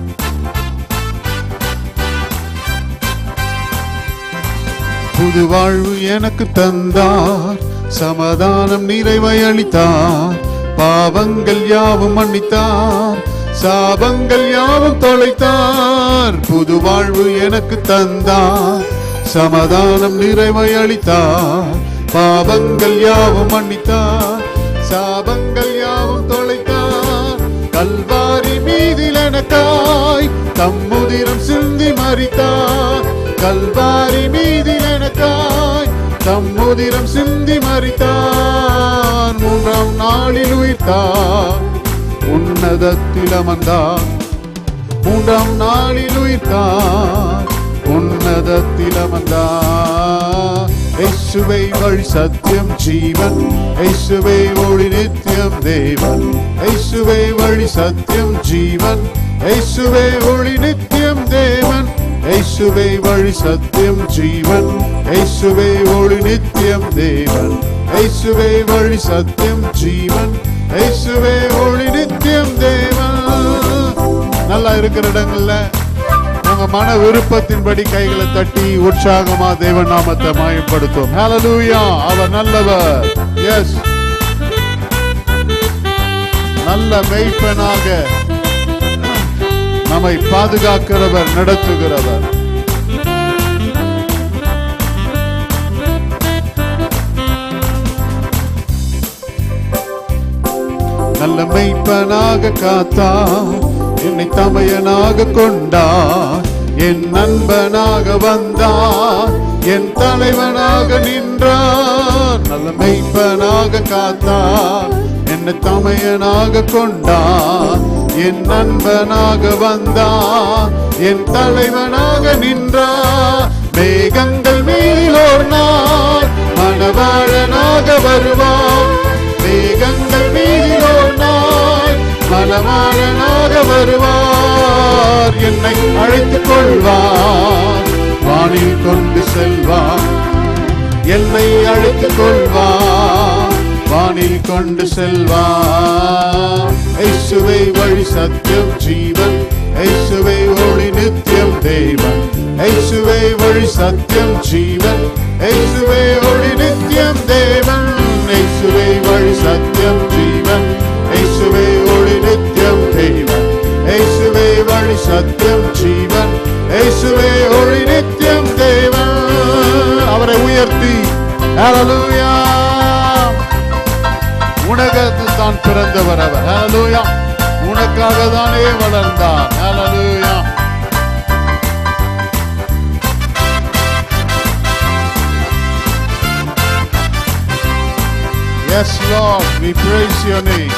புது வாழ்வு எனக்கு தந்தார் சமாதானம் நிறைவை அளித்தார் பாவங்கள் யாவும் மன்னித்தார் சாபங்கள் யாவும் தொலைத்தார் புது வாழ்வு எனக்கு தந்தார் சமாதானம் நிறைவை அளித்தார் பாவங்கள் யாவும் மன்னித்தார் சாபங்கள் யாவும் தொலைத்தார் கல்வாரி மீதில் எனக்காய் தம்முதிரம் சிந்தி மறித்தார் கல்வாரி மீதில் எனக்காய் தம்முதிரம் சிந்தி மறித்தார் மூன்றாம் நாளில் உயிர்த்தார் உன்னதத்தில் அமர்ந்தார் மூன்றாம் நாளில் உயிர்த்தார் உன்னதத்தில் அமர்ந்தார் இயேசுவை வழி சத்தியம் ஜீவன் இயேசுவை ஒளி நித்தியம் தேவன் இயேசுவை வழி சத்தியம் ஜீவன் இயேசுவை ஒளி நித்தியம் தேவன் இயேசுவை வழி சத்தியம் ஜீவன் இயேசுவை ஒளி நித்தியம் தேவன் இயேசுவை வழி சத்தியம் ஜீவன் இயேசுவே ஒளி நித்தியம் தேவன் நல்லா இருக்கிற இடங்கள்ல உங்க மன விருப்பத்தின்படி கைகளை தட்டி உற்சாகமா தேவன் நாமத்தை மாயப்படுத்தும் ஹalleluya அவர் நல்லவர் எஸ் நல்ல மெய்ப்பனாக நம்மை பாதுகாக்கிறவர் நடத்துகிறவர் நல்ல மெய்ப்பனாக காத்தா என்னை தமையனாக கொண்டா என் நண்பனாக வந்தார் என் தலைவனாக நின்றார் நல்ல மெய்ப்பனாக காத்தா என்னை தமையனாக கொண்டா என் நண்பனாக வந்தார் என் தலைவனாக நின்றார் மேகங்கள் மேலோர் நாள் மணவாழனாக வருவார் மேகங்கள் மீதிலோர் நாள் மலமாறனாக வருவார் என்னை அழைத்துக் கொள்வார் வானில் கொண்டு செல்வார் என்னை அழைத்துக் கொள்வார் வானில் கொண்டு செல்வார் இயேசுவை வழி சத்தியம் ஜீவன் இயேசுவை ஒளி நித்தியம் தேவன் இயேசுவை வழி சத்தியம் ஜீவன் இயேசுவை ஒளி நித்தியம் தேவன் இயேசுவை வழி சத்தியம் ஜீவன் இயேசுவை ஒளி நித்தியம் தேவன் இயேசுவை வழி சத்தியம் ஜீவன் இயேசுவை ஒளி நித்தியம் தேவன் அவரை உயர்த்தி ஹalleluya உனக்கு தான் பிறந்தவர் அவர் ஹalleluya உனக்காக தானே வளர்ந்தார் ஹalleluya Yes, Lord, we praise your name.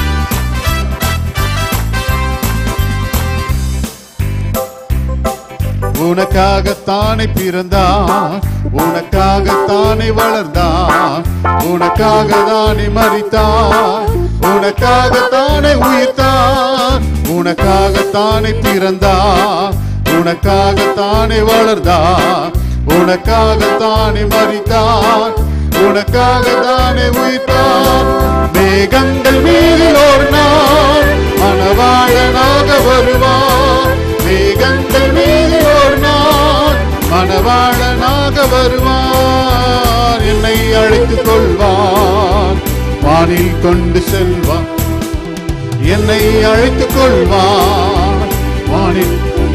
உனக்காகத்தானே பிறந்தார் உனக்காகத்தானே வளர்ந்தார் உனக்காக தானே மறித்தார் உனக்காகத்தானே உயிர்த்தார் உனக்காகத்தானே பிறந்தார் உனக்காகத்தானே வளர்ந்தார் உனக்காகத்தானே மறித்தார் உனக்காக தானே உயிர்த்தார் மேகங்கள் மீதில் ஒரு நாள் மணவாழனாக வருவார் மேகங்கள் மீதில் ஒரு நாள் மணவாழனாக வருவார் என்னை அழைத்துக் கொள்வார் வானில் கொண்டு செல்வார் என்னை அழைத்துக் கொள்வார் வானில்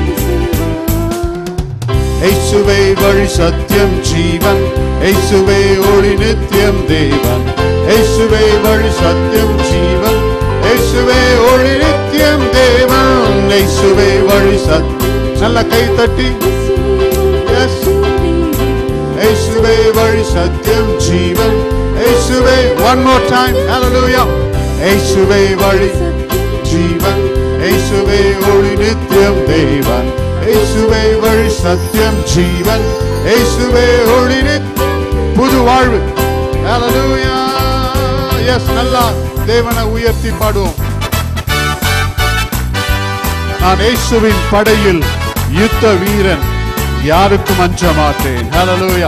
இயேசுவே வழி சத்தியம் ஜீவன் இயேசுவே ஒளி நித்தியம் தேவன் இயேசுவே வழி சத்தியம் ஜீவன் இயேசுவே ஒளி நித்தியம் தேவன் இயேசுவே வழி சத்தியம் நல்ல கை தட்டி Yes. இயேசுவே வழி சத்தியம் ஜீவன் இயேசுவே one more time hallelujah இயேசுவே வழி ஜீவன் இயேசுவே ஒளி நித்தியம் தேவன் இயேசுவே வழி சத்தியம் ஜீவன் இயேசுவே ஒளி நித்- புது வாழ்வு ஹalleluya எஸ் நல்லா தேவனை உயர்த்தி பாடுவோம் நான் இயேசுவின் படையில் யுத்த வீரன் யாருக்கும் அஞ்ச மாட்டேன் ஹalleluya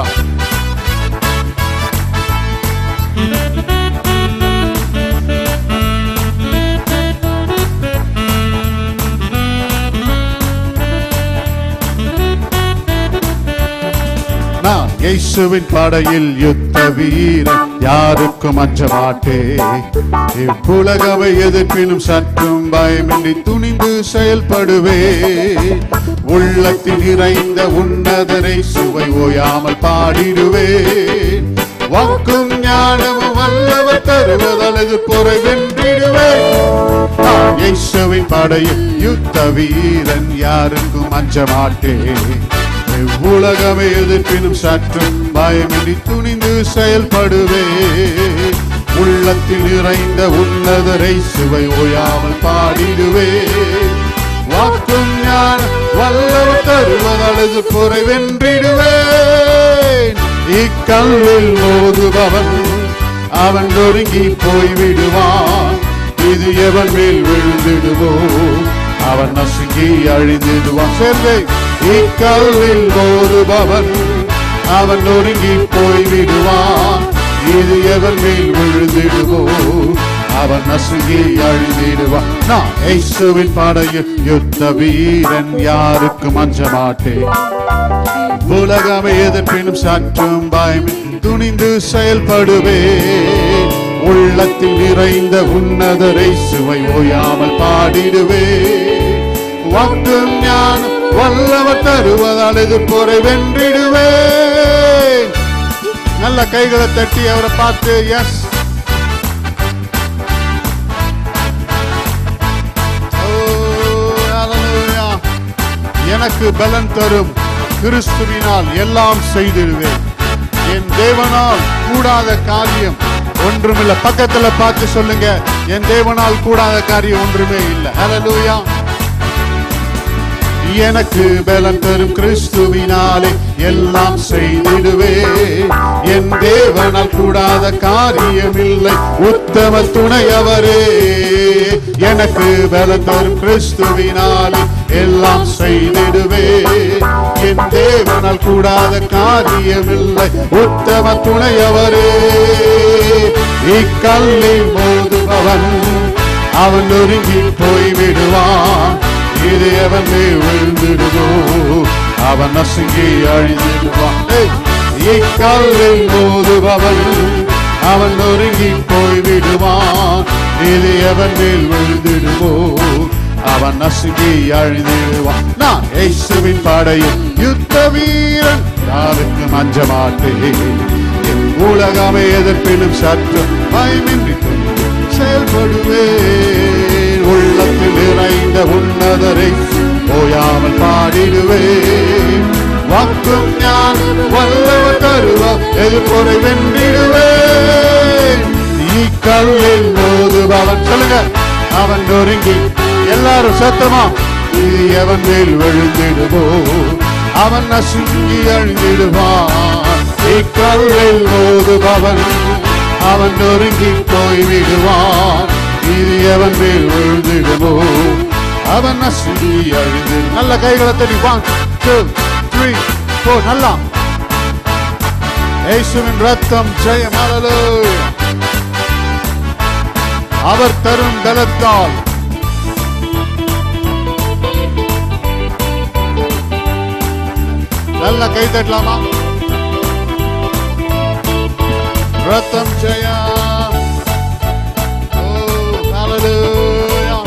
இயேசுவின் படையில் யுத்த வீரன் யாருக்கும் அஞ்ச மாட்டேன் இவ்வுலகவை எதிர்ப்பினும் சற்றும் பயமின்றி துணிந்து செயல்படுவே உள்ளத்தில் நிறைந்த உன்னதரை சுவை ஓயாமல் பாடிடுவேன் வாக்கும் ஞானமும் வல்லவர் தருவதால் எதிர்ப்பொறை வென்றிடுவேன் நான் இயேசுவின் படையில் யுத்த வீரன் யாருக்கும் அஞ்ச மாட்டேன் உலகமே எதிர்ப்பினும் சற்றும் பயமின்றி துணிந்து செயல்படுவே உள்ளத்தில் நிறைந்த உன்னதரை சுவை ஓயாமல் பாடிடுவே வாக்கும் ஞான வல்லவர் தருவதால் எதிர்ப்பொறை வென்றிடுவேன் இக்கல்லில் மோதுபவன் அவன் ஒருங்கி போய்விடுவான் இது எவன் மேல் விழுந்திடுவோ அவன் நசுங்கி அழிந்திடுவான் சேர்ந்தே இக்கல்லில் மோதுபவன் அவன் ஒருங்கி போய்விடுவான் இது எவன் மேல் விழுந்திடுவோ அவன் நசுங்கி அழிந்திடுவான் நான் இயேசுவின் படையில் யுத்த வீரன் யாருக்கும் அஞ்ச மாட்டேன் உலகமே எதிர்ப்பினும் சற்றும் பயம் துணிந்து செயல்படுவே உள்ளத்தில் நிறைந்த உன்னதரை சுவை ஓயாமல் பாடிடுவே வாக்கும் ஞானம் வல்லவர் தருவதால் எதிர்ப்போரை வென்றிடுவே நல்ல கைகளை தட்டி அவரை பார்த்து எஸ் எனக்கு பலன் தரும் கிறிஸ்துவினால் எல்லாம் செய்திடுவேன் என் தேவனால் கூடாத காரியம் ஒன்றுமில்ல பக்கத்துல பார்த்து சொல்லுங்க என் தேவனால் கூடாத காரியம் ஒன்றுமே இல்லை ஹalleluya எனக்கு பலன் தரும் கிறிஸ்துவினாலே எல்லாம் செய்திடுவே என் தேவனால் கூடாத காரியம் இல்லை உத்தம துணையவரே எனக்கு பலன் தரும் கிறிஸ்துவினாலே எல்லாம் செய்திடுவே என் தேவனால் கூடாத காரியம் இல்லை உத்தம துணையவரே இக்கல்லில் மோதுபவன் அவன் நொறுங்கி போய்விடுவான் இது அவன் மேல் விழுந்திடுவோ அவன் நசுங்கி அழிந்திடுவான் ஏய், இக்கல்லில் மோதுபவன் அவன் நொறுங்கி போய்விடுவான் இது அவன் மேல் விழுந்திடுவோ அவன் நசுங்கி அழிந்திடுவான் நான் இயேசுவின் படையில் யுத்த வீரன் யாருக்கும் அஞ்ச மாட்டேன் என் உலகமே எதிர்ப்பினும் சற்று பயமின்றி செயல்படுவேன் உள்ளத்தில் நிறைந்த உன்னதரை ஓயாமல் பாடிடுவேன் வாக்கும் ஞான் வல்லவர் தருவா எதிர்ப்பொறை வென்றிடுவேன் நீ கல்லில் மோதுபவன் சொல்லுங்க அவன் நொறுங்கி எல்லாரும் சத்தமா இது எவன் மேல் விழுந்திடுவோ அவன் நசுங்கி அழிந்திடுவான் இக்கல்லில் மோதுபவன் அவன் நொறுங்கி போய் விடுவான் இது எவன் மேல் விழுந்திடுவோ அவன் நசுங்கி அழிந்து நல்ல கைகளை தடி ஒன் டூ த்ரீ ஃபோர் நல்லா இயேசுவின் ரத்தம் ஜெயம் ஹalleluya அவர் தரும் பலத்தால் நல்ல கை தட்டலாமா ரத்தம் ஜெயா ஓ ஹalleluya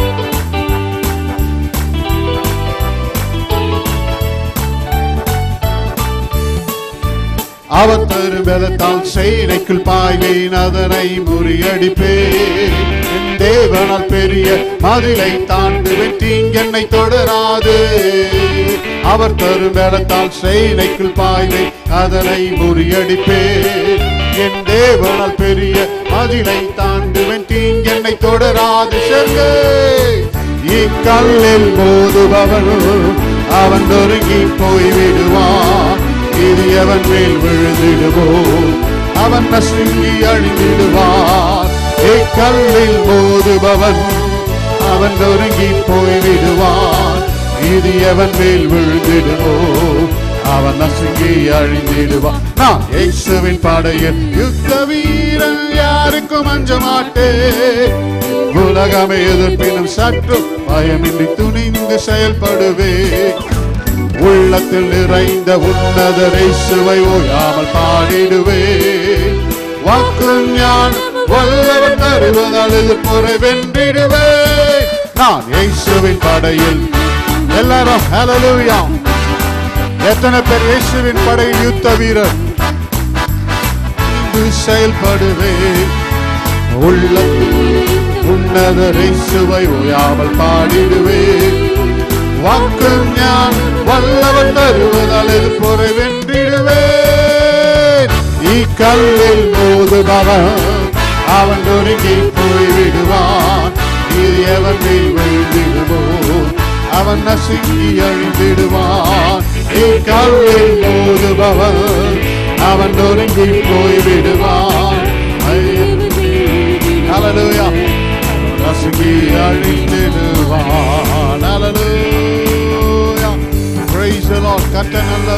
அவர் தரும் பலத்தால் செய்னைக்குள் பாய்வேன் அதனை முறியடிப்பேன் என் தேவனால் பெரிய மதிலை தாண்டுவேன் தீங்கென்னை தொடராது அவர் தரும் பலத்தால் செய்னைக்குள் பாய்வேன் அதனை முறியடிப்பேன் என் தேவனால் பெரிய மதிலை தாண்டுவேன் தீங்கென்னை தொடராது சேர்ந்து இக்கல்லில் மோதுபவன் அவன் நொறுங்கி போய்விடுவான் இது எவன் மேல் விழுந்திடுவோ அவன் நசுங்கி அழிந்திடுவான் இக்கல்லில் மோதுபவன் அவன் நொறுங்கி போய்விடுவான் இது எவன் மேல் விழுந்திடுவோ அவன் நசுங்கி அழிந்திடுவான் நான் இயேசுவின் படையில் யுத்த வீரன் யாருக்கும் அஞ்ச மாட்டேன் உலகமே எதிர்ப்பினும் சற்று பயமின்றி துணிந்து செயல்படுவே உள்ளத்தில் நிறைந்த உன்னதரை சுவை ஓயாமல் பாடிடுவேன் வாக்கு ஞானம் வல்லவன் தருவதால் எதிர்ப்புரை வென்றிடுவேன் நான் இயேசுவின் படையில் எல்லாரும் ஹalleluya எத்தனை பேர் இயேசுவின் படையில் யுத்த வீரர் இங்கு செயல்படுவேன் உள்ளத்தில் உன்னதரை சுவை ஓயாமல் பாடிடுவேன் வாக்கு ஞான் வல்லவன் தருவதால் எதிர்ப்புரை வென்றிடுவேன் இக்கல்லில் மோதுபவன் அவன் நொறுங்கி போய்விடுவான் இது எவன் மேல் விழுந்திடுவோ அவன் நசுங்கி அழிந்திடுவான் இக்கல்லில் மோதுபவன் அவன் நொறுங்கி போய்விடுவான் Hallelujah. நசுங்கி அழிந்திடுவான் Hallelujah. Praise the Lord. கர்த்தர் நல்லவர்